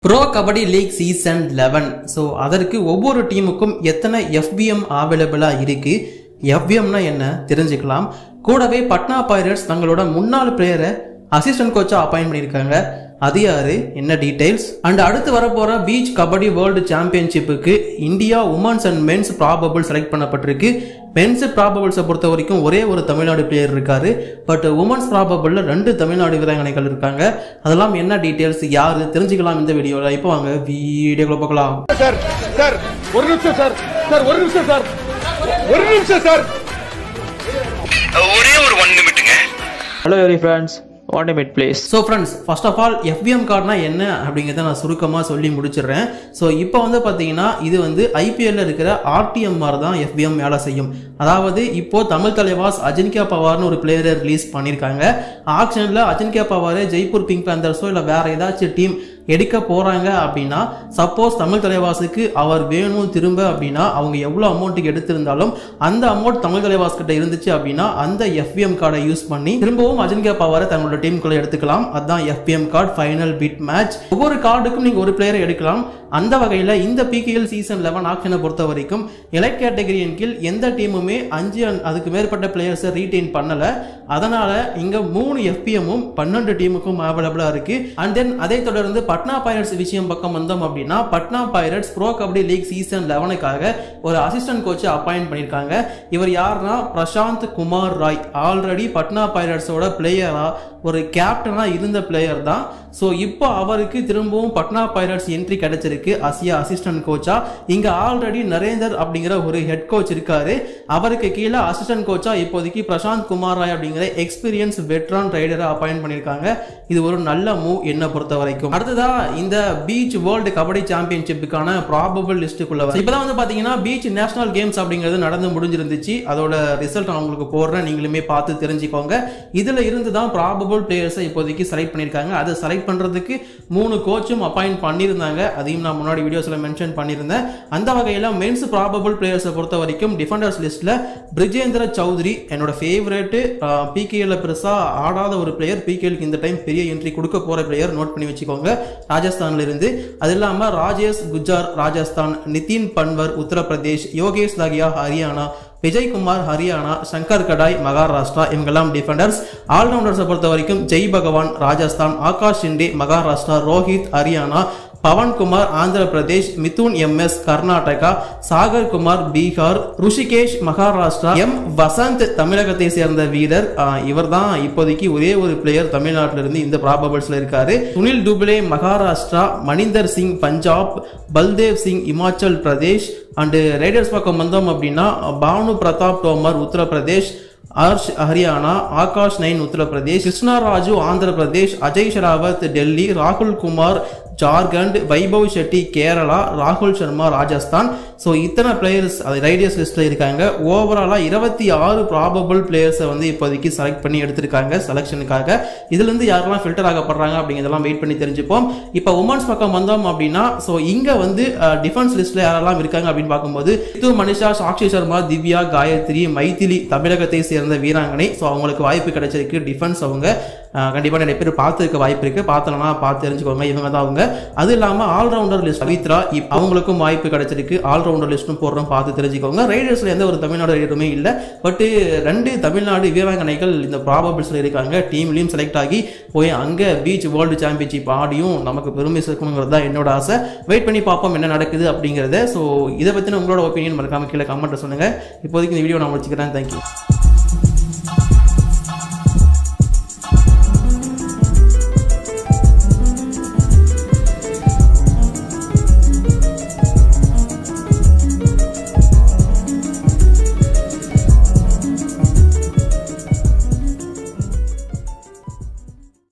Bro kabaddi league season eleven so அதற்கு ஒவ்வொரு டீமுக்கும் எத்தனை எஃபிஎம் அவைலபிளாக இருக்குது எஃபிஎம்னா என்ன தெரிஞ்சுக்கலாம் கூடவே பட்னா பைரட்ஸ் தங்களோட முன்னாள் பிளேயரை அசிஸ்டன்ட் கோச்சா அப்பாயின்ட் பண்ணியிருக்காங்க அது யாரு என்ன டீடைல்ஸ் அண்ட் அடுத்து வரப்போற பீச் கபடி வேர்ல்டு சாம்பியன்ஷிப்புக்கு India women's and men's probable select பண்ணப்பட்டிருக்கு மென்ஸ் ப்ராபபிள்ஸை பொறுத்த வரைக்கும் ஒரே ஒரு தமிழ்நாடு பிளேயர் இருக்காரு பட் உமன்ஸ் ப்ராபபிளில் ரெண்டு தமிழ்நாடு வீராங்கனைகள் இருக்காங்க அதெல்லாம் என்ன டீடைல்ஸ் யாரு தெரிஞ்சுக்கலாம் இந்த வீடியோவில் இப்போ வாங்க வீடியோக்குள்ள பார்க்கலாம் சார் சார் ஒரு நிமிஷம் சார் சார் ஒரு நிமிஷம் சார் ஒரு நிமிஷம் சார் ஒரே ஒரு ஒன் நிமிட்டுங்க Hello every friends, one minute please. So friends first of all FBM கார்டுனா என்ன அப்படிங்கிறத நான் சுருக்கமாக சொல்லி முடிச்சிடுறேன் ஸோ இப்போ வந்து பார்த்தீங்கன்னா இது வந்து ஐபிஎல்ல இருக்கிற ஆர்டிஎம் மாதிரி தான் எஃபிஎம் வேலை செய்யும் அதாவது இப்போ தமிழ் தலைவாஸ் அஜின்கியா பவார்னு ஒரு பிளேயரை ரிலீஸ் பண்ணியிருக்காங்க ஆக்ஷனில் அஜின்கியா பவார் ஜெய்ப்பூர் பிங்க் பேந்தர்ஸோ இல்லை வேற ஏதாச்சும் டீம் எடுக்க போறாங்க அப்படின்னா சப்போஸ் தமிழ் தலைவாசுக்கு அவர் வேணும் திரும்ப அப்படின்னா அவங்க எவ்வளோ அமௌண்ட்டுக்கு எடுத்திருந்தாலும் அந்த அமௌண்ட் தமிழ் தலைவாஸ் கிட்ட இருந்துச்சு அப்படின்னா அந்த எஃபிஎம் கார்டை யூஸ் பண்ணி திரும்பவும் அஜின்கியா பவாரை தங்களோட டீமுக்குள்ள எடுத்துக்கலாம் அதுதான் FBM card final bid match ஒவ்வொரு கார்டுக்கும் நீங்க ஒரு பிளேயரை எடுக்கலாம் அந்த வகையில் இந்த பிகேஎல் சீசன் லெவன் ஆக்ஷனை பொறுத்த வரைக்கும் எலைட் கேட்டகரியின் கீழ் எந்த டீமுமே அஞ்சு and அதுக்கு மேற்பட்ட பிளேயர்ஸை ரீட்டைன் பண்ணல அதனால இங்க மூணு எஃபிஎம்மும் பன்னெண்டு டீமுக்கும் அவைலபிளா இருக்கு அண்ட் தென் அதை தொடர்ந்து பட்னா பைரட்ஸ் விஷயம் பக்கம் வந்தோம் அப்படின்னா Patna pirates pro kabaddi league season லெவனுக்காக ஒரு அசிஸ்டன்ட் கோச்சை அப்பாயிண்ட் பண்ணியிருக்காங்க இவர் யாருன்னா பிரசாந்த் குமார் ராய் ஆல்ரெடி பட்னா பைரட்ஸோட பிளேயரா ஒரு கேப்டனா இருந்த பிளேயர் தான் ஸோ இப்போ அவருக்கு திரும்பவும் பட்னா பைரட்ஸ் என்ட்ரி கிடைச்சிருக்கு அசியா அசிஸ்டன்ட் கோச்சா இங்க ஆல்ரெடி நரேந்தர் அப்படிங்கிற ஒரு ஹெட் கோச் இருக்காரு அவருக்கு கீழே அசிஸ்டன்ட் கோச்சா இப்போதைக்கு பிரசாந்த் குமார் ராய் அப்படிங்கிற எக்ஸ்பீரியன்ஸ் வெட்ரான் ரைடரை அப்பாயிண்ட் பண்ணியிருக்காங்க இது ஒரு நல்ல மூவ் என்ன பொறுத்த வரைக்கும் அடுத்ததா இந்த பீச் வேர்ல்டு கபடி சாம்பியன்ஷிப்புக்கான ப்ராபபிள் லிஸ்ட்டுக்குள்ள இப்பதான் வந்து பாத்தீங்கன்னா பீச் நேஷனல் கேம்ஸ் அப்படிங்கிறது நடந்து முடிஞ்சிருந்துச்சு அதோட ரிசல்ட் நான் உங்களுக்கு போடுறேன் நீங்களுமே பார்த்து தெரிஞ்சுக்கோங்க இதுல இருந்து தான் ப்ராபபிள் பிளேயர்ஸை இப்போதைக்கு செலக்ட் பண்ணியிருக்காங்க அதை செலக்ட் பண்றதுக்கு மூணு கோச்சும் அப்பாயிண்ட் பண்ணியிருந்தாங்க அதையும் நான் முன்னாடி வீடியோஸ்ல மென்ஷன் பண்ணியிருந்தேன் அந்த வகையில் மென்ஸ் ப்ராபபிள் பிளேயர்ஸை பொறுத்த வரைக்கும் டிஃபெண்டர்ஸ் லிஸ்ட்ல பிரிஜேந்திர சௌத்ரி என்னோட ஃபேவரேட்டு பிகேல பெருசா ஆடாத ஒரு பிளேயர் பிகேலுக்கு இந்த டைம் பெரிய என்ட்ரி கொடுக்க போற பிளேயர் நோட் பண்ணி வச்சுக்கோங்க ராஜஸ்தான்ல இருந்து அது இல்லாம ராஜேஷ் குஜார் ராஜஸ்தான் நிதின் பன்வர் உத்தரப்பிரதேஷ் யோகேஷ் தாகியா ஹரியானா விஜய்குமார் ஹரியானா சங்கர் கடாய் மகாராஷ்டிரா இவங்கெல்லாம் டிஃபெண்டர்ஸ் ஆல்ரவுண்டர்ஸை பொறுத்த வரைக்கும் ஜெய் பகவான் ராஜஸ்தான் ஆகாஷ் ஷிண்டே மகாராஷ்டிரா ரோஹித் ஹரியானா பவன்குமார் ஆந்திர பிரதேஷ் மிதுன் எம்எஸ் கர்நாடகா சாகர் குமார் பீகார் ருஷிகேஷ் மகாராஷ்டிரா எம் வசந்த் தமிழகத்தை சேர்ந்த வீரர் இவர் தான் இப்போதைக்கு ஒரே ஒரு பிளேயர் தமிழ்நாட்டில இருந்து இந்த ப்ராபபிள்ஸ்ல இருக்காரு சுனில் டுப்ளே மகாராஷ்டிரா மணிந்தர் சிங் பஞ்சாப் பல்தேவ் சிங் இமாச்சல் பிரதேஷ் அண்டு ரைடர்ஸ் பக்கம் வந்தோம் அப்படின்னா பானு பிரதாப் தோமர் உத்தரப்பிரதேஷ் ஹர்ஷ் ஹரியானா ஆகாஷ் நைன் உத்தரப்பிரதேஷ் கிருஷ்ணா ராஜு ஆந்திர பிரதேஷ் அஜய் ஷராவத் டெல்லி ராகுல் குமார் ஜார்க்கண்ட் வைபவ் ஷெட்டி கேரளா ராகுல் சர்மா ராஜஸ்தான் ஸோ இத்தனை பிளேயர்ஸ் அது ரைடர்ஸ் லிஸ்ட்டில் இருக்காங்க ஓவராலாக இருபத்தி ஆறு ப்ராபபிள் பிளேயர்ஸை வந்து இப்போதைக்கு செலக்ட் பண்ணி எடுத்திருக்காங்க செலெக்ஷனுக்காக இதுலேருந்து யாரெல்லாம் ஃபில்டர் ஆகப்படுறாங்க அப்படிங்கிறதெல்லாம் வெயிட் பண்ணி தெரிஞ்சுப்போம் இப்போ உமன்ஸ் பக்கம் வந்தோம் அப்படின்னா ஸோ இங்கே வந்து டிஃபென்ஸ் லிஸ்ட்டில் யாரெல்லாம் இருக்காங்க அப்படின்னு பார்க்கும்போது இது மனிஷா சாக்ஷி சர்மா திவ்யா காயத்ரி மைதிலி தமிழகத்தை சேர்ந்த வீராங்கனை ஸோ அவங்களுக்கு வாய்ப்பு கிடைச்சிருக்கு டிஃபென்ஸ் அவங்க கண்டிப்பாக நிறைய பேர் பார்த்துருக்க வாய்ப்பு இருக்கு பார்த்தலனா பார்த்து தெரிஞ்சுக்கோங்க இவங்க தான் அவங்க அது இல்லாமல் ஆல்ரவுண்டர் லிஸ்ட் பவித்ரா இப் அவங்களுக்கும் வாய்ப்பு கிடைச்சிருக்கு ஆல்ரவுண்டர் லிஸ்ட்டும் போடுறோம் பார்த்து தெரிஞ்சுக்கோங்க ரைடர்ஸில் எந்த ஒரு தமிழ்நாடு ரைடருமே இல்லை பட்டு ரெண்டு தமிழ்நாடு வீராங்கனைகள் இந்த ப்ராபபிள்ஸில் இருக்காங்க டீம்லையும் செலக்ட் ஆகி போய் அங்கே பீச் வேர்ல்டு சாம்பியன்ஷிப் ஆடியும் நமக்கு பெருமை சேர்க்கணுங்கிறது தான் என்னோட ஆசை வெயிட் பண்ணி பார்ப்போம் என்ன நடக்குது அப்படிங்கிறத ஸோ இதை பற்றின உங்களோட ஒப்பீனியன் மறக்காம கீழே கமெண்ட்டை சொல்லுங்கள் இப்போதைக்கு இந்த வீடியோ நான் முடிச்சுக்கிறேன் தேங்க்யூ